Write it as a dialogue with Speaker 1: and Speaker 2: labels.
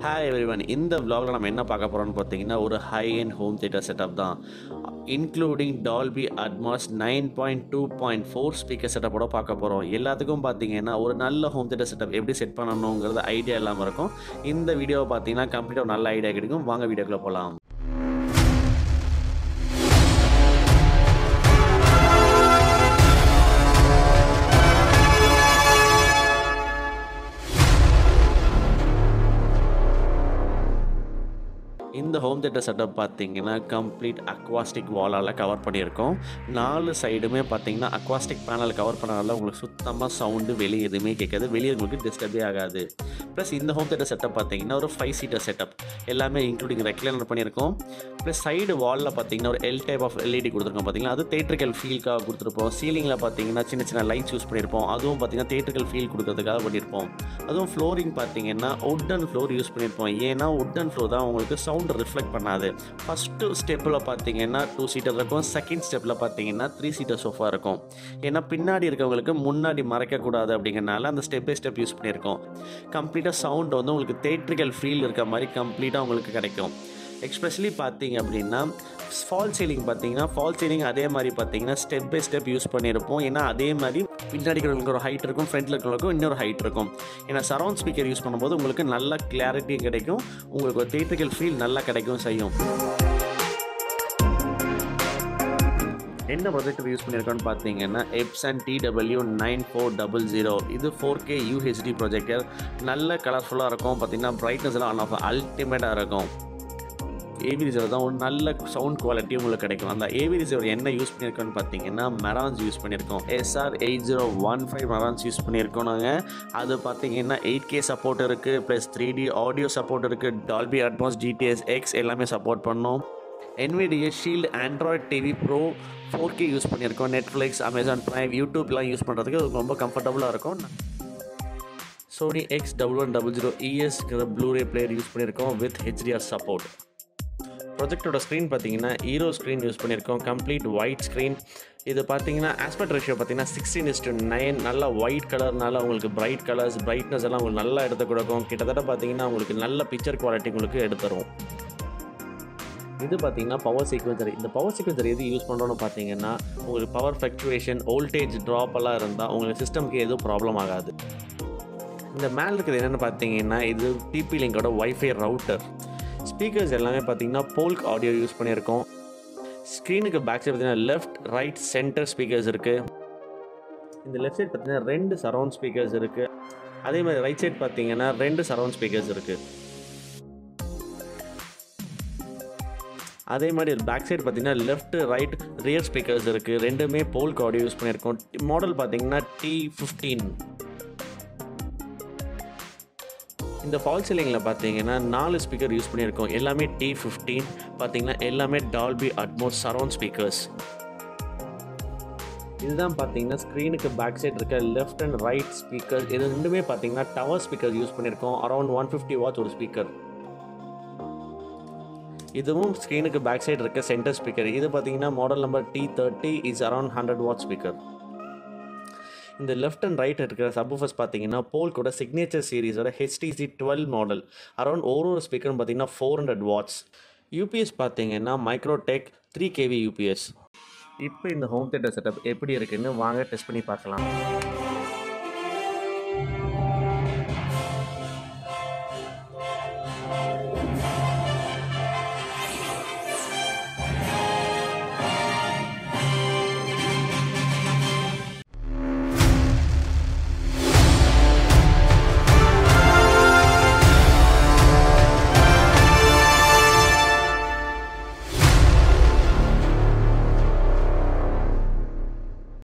Speaker 1: hi everyone இந்த vlogல நம்ம என்ன பார்க்க போகிறோம்னு பார்த்தீங்கன்னா ஒரு high end home theatre setup தான் including Dolby Atmos nine point two point four speaker செட்டப்போட பார்க்க போகிறோம் எல்லாத்துக்கும் பார்த்தீங்கன்னா ஒரு நல்ல ஹோம் தியேட்டர் செட்டப் எப்படி செட் பண்ணணுங்கிறது ஐடியா இல்லாமல் இருக்கும் இந்த வீடியோவை பார்த்தீங்கன்னா கம்ப்ளீட்டாக ஒரு நல்ல ஐடியா கிடைக்கும் வாங்க வீடியோக்குள்ளே போகலாம் இந்த ஹோம் தியேட்டர் செட்டப் பார்த்தீங்கன்னா கம்ப்ளீட் அக்வாஸ்டிக் வாலால் கவர் பண்ணியிருக்கோம் நாலு சைடுமே பார்த்தீங்கன்னா அக்வாஸ்டிக் பேனல் கவர் பண்ணனால உங்களுக்கு சுத்தமாக சவுண்டு வெளியே எதுவுமே கேட்காது வெளியே உங்களுக்கு டிஸ்டர்பே ஆகாது ப்ளஸ் இந்த ஹோம் தியேட்டர் செட்டப் பார்த்தீங்கன்னா ஒரு ஃபைவ் சீட்டர் செட்டப் எல்லாமே இன்க்ளூடிங் ரெக்லைனர் பண்ணியிருக்கோம் ப்ளஸ் சைடு வாலில் பார்த்தீங்கன்னா ஒரு எல் டைப் ஆஃப் எல்இடி கொடுத்துருக்கோம் பார்த்தீங்கன்னா அது தேட்டரிக்கல் ஃபீல்க்காக கொடுத்துருப்போம் சீலிங்கில் பார்த்தீங்கன்னா சின்ன சின்ன லைட்ஸ் யூஸ் பண்ணியிருப்போம் அதுவும் பார்த்தீங்கன்னா தேட்டரிக்கல் ஃபீல் கொடுக்கறதுக்காக பண்ணியிருப்போம் அதுவும் ஃப்ளோரிங் பார்த்தீங்கன்னா உட்டன் ஃப்ளோர் யூஸ் பண்ணியிருப்போம் ஏன்னா உட்டன் ஃப்ளோர் தான் உங்களுக்கு சவுண்ட் ரிஃப்ளெக்ட் பண்ணாது ஃபஸ்ட்டு ஸ்டெப்பில் பார்த்தீங்கன்னா டூ சீட்டர் இருக்கும் செகண்ட் ஸ்டெப்பில் பார்த்தீங்கன்னா த்ரீ சீட்டர் சோஃபா இருக்கும் ஏன்னா பின்னாடி இருக்கவங்களுக்கு முன்னாடி மறைக்கக்கூடாது அப்படிங்கிறனால அந்த ஸ்டெப் பை ஸ்டெப் யூஸ் பண்ணியிருக்கோம் கம்ப்ளீட்டாக சவுண்ட் வந்து உங்களுக்கு தேட்ரிக்கல் ஃபீல் இருக்க மாதிரி கம்ப்ளீட்டாக உங்களுக்கு கிடைக்கும் எக்ஸ்பெஷலி பார்த்தீங்க அப்படின்னா ஃபால் சீலிங் பார்த்தீங்கன்னா ஃபால் சீலிங் அதே மாதிரி பார்த்தீங்கன்னா ஸ்டெப் பை ஸ்டெப் யூஸ் பண்ணியிருப்போம் ஏன்னா அதே மாதிரி பின்னாடி இருக்கிறவங்களுக்கு ஒரு ஹைட் இருக்கும் ஃப்ரண்ட்டில் இருக்கிறவங்களுக்கும் இன்னொரு ஹைட் இருக்கும் ஏன்னா சரௌண்ட் ஸ்பீக்கர் யூஸ் பண்ணும்போது உங்களுக்கு நல்ல கிளாரிட்டி கிடைக்கும் உங்களுக்கு ஒரு தேட்ரிக்கல் ஃபீல் நல்லா கிடைக்கும் செய்யும் என்ன ப்ரொஜெக்டர் யூஸ் பண்ணியிருக்கோன்னு பார்த்தீங்கன்னா Epson TW nine four double zero இது ஃபோர் கே யூஹெச்டி ப்ரொஜெக்டர் நல்ல கலர்ஃபுல்லாக இருக்கும் பார்த்தீங்கன்னா பிரைட்னஸ் எல்லாம் ஆன் ஆஃப் அல்டிமேட்டாக இருக்கும் ஏவி ரிசர்வ் தான் ஒரு நல்ல சவுண்ட் குவாலிட்டி உங்களுக்கு கிடைக்கும் அந்த ஏவி ரிசர்வ் என்ன யூஸ் பண்ணியிருக்கோன்னு பார்த்தீங்கன்னா மெரான்ஸ் யூஸ் பண்ணியிருக்கோம் SR eight zero one five Marantz use பண்ணியிருக்கோம் நாங்கள் அது பார்த்தீங்கன்னா எயிட் கே சப்போர்ட் இருக்குது plus three D audio support இருக்குது டால்பி அட்மாஸ் ஜிடிஎஸ் எக்ஸ் எல்லாமே சப்போர்ட் பண்ணோம் NVIDIA Shield Android TV Pro four K use பண்ணியிருக்கோம் நெட்ஃப்ளிக்ஸ் அமேசான் ப்ரைம் யூடியூப்லாம் யூஸ் பண்ணுறதுக்கு ரொம்ப கம்ஃபர்டபுளாக இருக்கும் Sony X double one double zero இஎஸ்ங்கிற ப்ளூரே பிளேயர் யூஸ் பண்ணியிருக்கோம் வித் ஹெச்டிஆர் சப்போர்ட் ப்ரொஜெக்டோட ஸ்க்ரீன் பார்த்தீங்கன்னா ஹீரோ ஸ்க்ரீன் யூஸ் பண்ணியிருக்கோம் கம்ப்ளீட் ஒயிட் ஸ்க்ரீன் இது பார்த்தீங்கன்னா ஆஸ்பெக்ட் ரேஷியோ பார்த்தீங்கன்னா சிக்ஸ்டீன் இஸ்டு நைன் நல்லா ஒயிட் கலர்னால உங்களுக்கு பிரைட் கலர்ஸ் பிரைட்னஸ் எல்லாம் உங்களுக்கு நல்லா எடுத்து கொடுக்கும் கிட்டத்தட்ட பார்த்தீங்கன்னா உங்களுக்கு நல்ல பிக்சர் குவாலிட்டி உங்களுக்கு எடுத்துரும் இது பார்த்தீங்கன்னா பவர் சீக்வன்சர் இந்த பவர் சீக்வன்சர் எது யூஸ் பண்ணுறோன்னு பார்த்தீங்கன்னா உங்களுக்கு பவர் ஃப்ளக்சுவேஷன் வோல்டேஜ் ட்ராப் எல்லாம் இருந்தால் உங்களுக்கு சிஸ்டம்க்கு எதுவும் ப்ராப்ளம் ஆகாது இந்த மேலே இருக்கிறது என்னென்னு பார்த்தீங்கன்னா இது டிபி லிங்கோட ஒய்ஃபை ரவுட்டர் ஸ்பீக்கர்ஸ் எல்லாமே பார்த்தீங்கன்னா போல்க் ஆடியோ யூஸ் பண்ணியிருக்கோம் ஸ்க்ரீனுக்கு பேக் சைடு பார்த்தீங்கன்னா லெஃப்ட் ரைட் சென்டர் ஸ்பீக்கர்ஸ் இருக்குது இந்த லெஃப்ட் சைடு பார்த்தீங்கன்னா ரெண்டு சரௌண்ட் ஸ்பீக்கர்ஸ் இருக்குது அதே மாதிரி ரைட் சைடு பார்த்தீங்கன்னா ரெண்டு சரௌண்ட் ஸ்பீக்கர்ஸ் இருக்குது அதே மாதிரி பேக் சைடு பார்த்தீங்கன்னா லெஃப்ட் ரைட் ரியர் ஸ்பீக்கர்ஸ் இருக்குது ரெண்டுமே போல்க் ஆடியோ யூஸ் பண்ணியிருக்கோம் மாடல் பார்த்தீங்கன்னா டி ஃபிஃப்டீன் இந்த ஃபால் சீலிங்கில் பார்த்தீங்கன்னா நாலு ஸ்பீக்கர் யூஸ் பண்ணியிருக்கோம் எல்லாமே டி ஃபிஃப்டீன் பார்த்தீங்கன்னா எல்லாமே டால்பி அட்மோஸ் சரௌண்ட் ஸ்பீக்கர்ஸ் இதுதான் பார்த்தீங்கன்னா ஸ்க்ரீனுக்கு பேக் சைடு இருக்க லெஃப்ட் அண்ட் ரைட் ஸ்பீக்கர் இது ரெண்டுமே பார்த்தீங்கன்னா டவர் ஸ்பீக்கர் யூஸ் பண்ணியிருக்கோம் அரௌண்ட் ஒன் ஃபிஃப்டி வாட்ச் ஒரு ஸ்பீக்கர் இதுவும் ஸ்க்ரீனுக்கு பேக் சைடு இருக்க சென்டர் ஸ்பீக்கர் இது பார்த்தீங்கன்னா model number T thirty is around hundred watt speaker இந்த லெஃப்ட் அண்ட் ரைட் இருக்கிற சப்வூஃபர்ஸ் பார்த்தீங்கன்னா போல்கோட சிக்னேச்சர் சீரிஸோட ஹெச்டிசி டுவெல் மாடல் அரௌண்ட் ஒரு ஒரு ஸ்பீக்கரும் பார்த்தீங்கன்னா ஃபோர் ஹண்ட்ரட் வாட்ஸ் யூபிஎஸ் பார்த்தீங்கன்னா மைக்ரோடெக் த்ரீ கேவி யூபிஎஸ் இப்போ இந்த ஹோம் தியேட்டர் செட்டப் எப்படி இருக்குன்னு வாங்க டெஸ்ட் பண்ணி பார்க்கலாம்